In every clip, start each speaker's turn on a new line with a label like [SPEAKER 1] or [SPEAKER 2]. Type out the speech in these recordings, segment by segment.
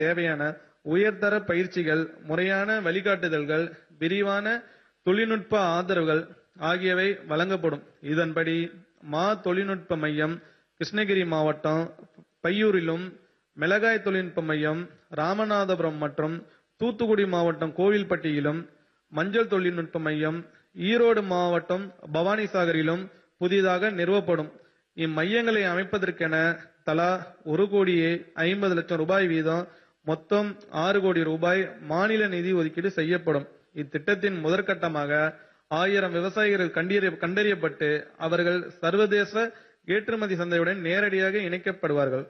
[SPEAKER 1] தேவையான உயர்தர பயிற்சிகள் முறையான வழிகாட்டுதல்கள் விரிவான தொழில்நுட்ப ஆதரவுகள் ஆகியவை வழங்கப்படும் இதன்படி மா தொழில்நுட்ப மையம் கிருஷ்ணகிரி மாவட்டம் பையூரிலும் மிளகாய் தொழில்நுட்ப மையம் ராமநாதபுரம் மற்றும் தூத்துக்குடி மாவட்டம் கோவில்பட்டியிலும் மஞ்சள் தொழில்நுட்ப மையம் ஈரோடு மாவட்டம் பவானிசாகரிலும் புதிதாக நிறுவப்படும் இம்மையங்களை அமைப்பதற்கென தலா ஒரு கோடியே ஐம்பது லட்சம் ரூபாய் வீதம் மொத்தம் ஆறு கோடி ரூபாய் மாநில நிதி ஒதுக்கீடு செய்யப்படும் இத்திட்டத்தின் முதற்கட்டமாக ஆயிரம் விவசாயிகள் கண்டறிய கண்டறியப்பட்டு அவர்கள் சர்வதேச ஏற்றுமதி சந்தையுடன் நேரடியாக இணைக்கப்படுவார்கள்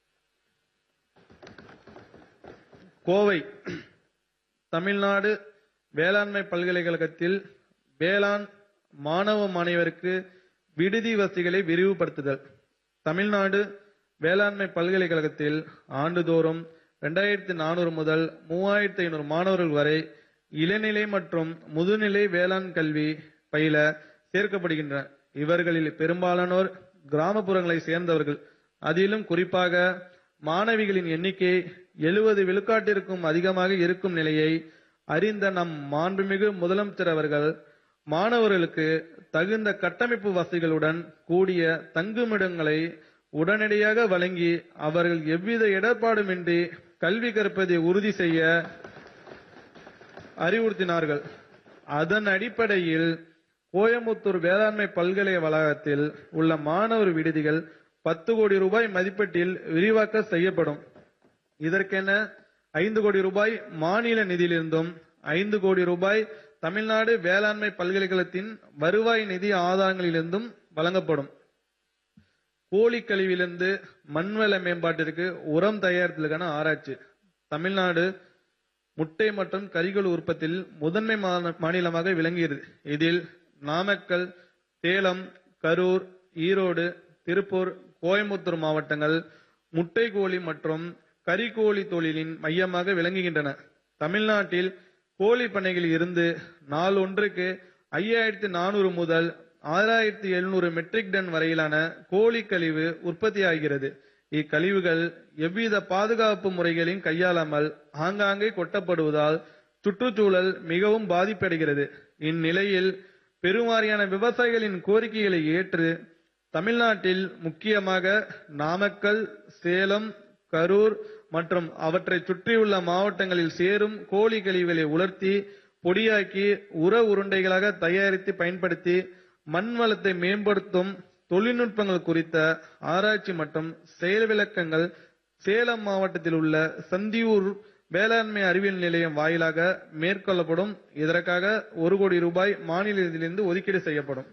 [SPEAKER 1] கோவை தமிழ்நாடு வேளாண்மை பல்கலைக்கழகத்தில் வேளாண் மாணவ மாணவருக்கு விடுதி வசதிகளை விரிவுபடுத்துதல் தமிழ்நாடு வேளாண்மை பல்கலைக்கழகத்தில் ஆண்டுதோறும் இரண்டாயிரத்தி நானூறு முதல் மூவாயிரத்தி ஐநூறு மாணவர்கள் வரை இளநிலை மற்றும் முதுநிலை வேளாண் கல்வி பயில சேர்க்கப்படுகின்றனர் இவர்களில் பெரும்பாலானோர் கிராமப்புறங்களை சேர்ந்தவர்கள் அதிலும் குறிப்பாக மாணவிகளின் எண்ணிக்கை எழுபது விழுக்காட்டிற்கும் அதிகமாக இருக்கும் நிலையை அறிந்த நம் மாண்புமிகு முதலமைச்சர் அவர்கள் மாணவர்களுக்கு தகுந்த கட்டமைப்பு வசதிகளுடன் கூடிய தங்குமிடங்களை உடனடியாக வழங்கி அவர்கள் எவ்வித இடர்பாடுமின்றி கல்வி கற்பதை உறுதி செய்ய அறிவுறுத்தினார்கள் அதன் அடிப்படையில் கோயமுத்தூர் வேளாண்மை பல்கலை வளாகத்தில் உள்ள மாணவர் விடுதிகள் பத்து கோடி ரூபாய் மதிப்பீட்டில் விரிவாக்க செய்யப்படும் இதற்கென ஐந்து கோடி ரூபாய் மாநில நிதியிலிருந்தும் ஐந்து கோடி ரூபாய் தமிழ்நாடு வேளாண்மை பல்கலைக்கழகத்தின் வருவாய் நிதி ஆதாரங்களிலிருந்தும் வழங்கப்படும் கோழி கழிவிலிருந்து மண்வள மேம்பாட்டிற்கு உரம் தயாரித்தலுக்கான ஆராய்ச்சி தமிழ்நாடு முட்டை மற்றும் கறிகள் உற்பத்தியில் முதன்மை மா- மாநிலமாக விளங்குகிறது இதில் நாமக்கல் சேலம் கரூர் ஈரோடு திருப்பூர் கோயம்புத்தூர் மாவட்டங்கள் முட்டை கோழி மற்றும் கறிக்கோழி தொழிலின் மையமாக விளங்குகின்றன தமிழ்நாட்டில் கோழி பண்ணைகளில் இருந்து நாள் ஒன்றுக்கு ஐயாயிரத்தி நானூறு முதல் ஆறாயிரத்தி எழுநூறு மெட்ரிக் டன் வரையிலான கோழி கழிவு உற்பத்தியாகிறது இக்கழிவுகள் எவ்வித பாதுகாப்பு முறைகளையும் கையாளாமல் ஆங்காங்கே கொட்டப்படுவதால் சுற்றுச்சூழல் மிகவும் பாதிப்படைகிறது இந்நிலையில் பெருவாரியான விவசாயிகளின் கோரிக்கைகளை ஏற்று தமிழ்நாட்டில் முக்கியமாக நாமக்கல் சேலம் கரூர் மற்றும் அவற்றை சுற்றியுள்ள மாவட்டங்களில் சேரும் கோழி கழிவுகளை உலர்த்தி பொடியாக்கி உர உருண்டைகளாக தயாரித்து பயன்படுத்தி மண் வளத்தை மேம்படுத்தும் தொழில்நுட்பங்கள் குறித்த ஆராய்ச்சி மற்றும் செயல் விளக்கங்கள் சேலம் மாவட்டத்தில் உள்ள சந்தியூர் வேளாண்மை அறிவியல் நிலையம் வாயிலாக மேற்கொள்ளப்படும் இதற்காக ஒரு கோடி ரூபாய் மாநில நிதியிலிருந்து ஒதுக்கீடு செய்யப்படும்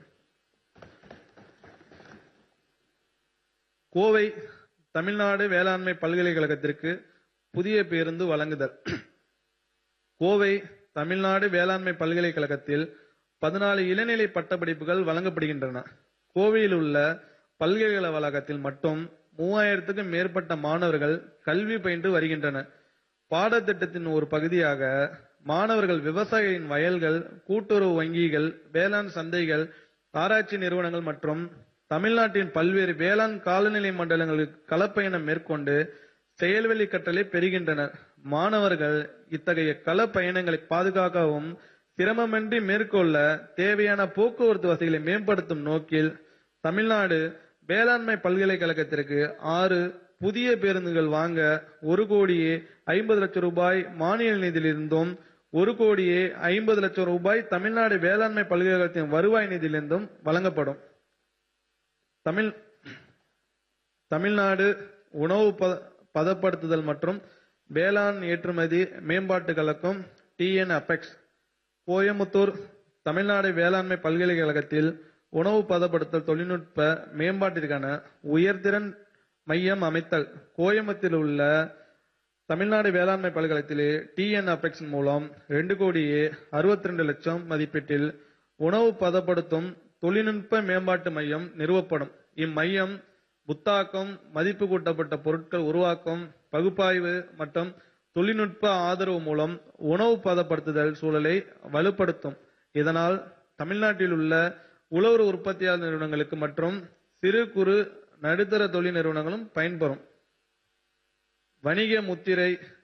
[SPEAKER 1] கோவை தமிழ்நாடு வேளாண்மை பல்கலைக்கழகத்திற்கு புதிய பேருந்து வழங்குதல் கோவை தமிழ்நாடு வேளாண்மை பல்கலைக்கழகத்தில் பதினாலு இளநிலை பட்டப்படிப்புகள் வழங்கப்படுகின்றன கோவையில் உள்ள பல்கலைக்கழக வளாகத்தில் மட்டும் மூவாயிரத்துக்கும் மேற்பட்ட மாணவர்கள் கல்வி பயின்று வருகின்றனர் பாடத்திட்டத்தின் ஒரு பகுதியாக மாணவர்கள் விவசாயிகளின் வயல்கள் கூட்டுறவு வங்கிகள் வேளாண் சந்தைகள் ஆராய்ச்சி நிறுவனங்கள் மற்றும் தமிழ்நாட்டின் பல்வேறு வேளாண் காலநிலை மண்டலங்களுக்கு களப்பயணம் மேற்கொண்டு செயல்வெளி கற்றலை பெறுகின்றனர் மாணவர்கள் இத்தகைய கள பயணங்களை பாதுகாக்கவும் சிரமமின்றி மேற்கொள்ள தேவையான போக்குவரத்து வசதிகளை மேம்படுத்தும் நோக்கில் தமிழ்நாடு வேளாண்மை பல்கலைக்கழகத்திற்கு ஆறு புதிய பேருந்துகள் வாங்க ஒரு கோடியே ஐம்பது லட்சம் ரூபாய் மானிய நிதியிலிருந்தும் ஒரு கோடியே ஐம்பது லட்சம் ரூபாய் தமிழ்நாடு வேளாண்மை பல்கலைக்கழகத்தின் வருவாய் நிதியிலிருந்தும் வழங்கப்படும் தமிழ் தமிழ்நாடு உணவு ப- பதப்படுத்துதல் மற்றும் வேளாண் ஏற்றுமதி மேம்பாட்டு கழகம் டிஎன் அபெக்ஸ் கோயமுத்தூர் தமிழ்நாடு வேளாண்மை பல்கலைக்கழகத்தில் உணவு பதப்படுத்தல் தொழில்நுட்ப மேம்பாட்டிற்கான உயர்திறன் மையம் அமைத்தல் கோயம்புத்தூரில் உள்ள தமிழ்நாடு வேளாண்மை பல்கலைக்கழகத்திலே டிஎன் அபெக்ஸ் மூலம் ரெண்டு கோடியே அறுபத்தி ரெண்டு லட்சம் மதிப்பீட்டில் உணவு பதப்படுத்தும் தொழில்நுட்ப மேம்பாட்டு மையம் நிறுவப்படும் இம்மையம் புத்தாக்கம் மதிப்பு கூட்டப்பட்ட பொருட்கள் உருவாக்கம் பகுப்பாய்வு மற்றும் தொழில்நுட்ப ஆதரவு மூலம் உணவு பதப்படுத்துதல் சூழலை வலுப்படுத்தும் இதனால் தமிழ்நாட்டில் உள்ள உழவர் உற்பத்தியாளர் நிறுவனங்களுக்கு மற்றும் சிறு குறு நடுத்தர தொழில் நிறுவனங்களும் பயன்பெறும் வணிக முத்திரை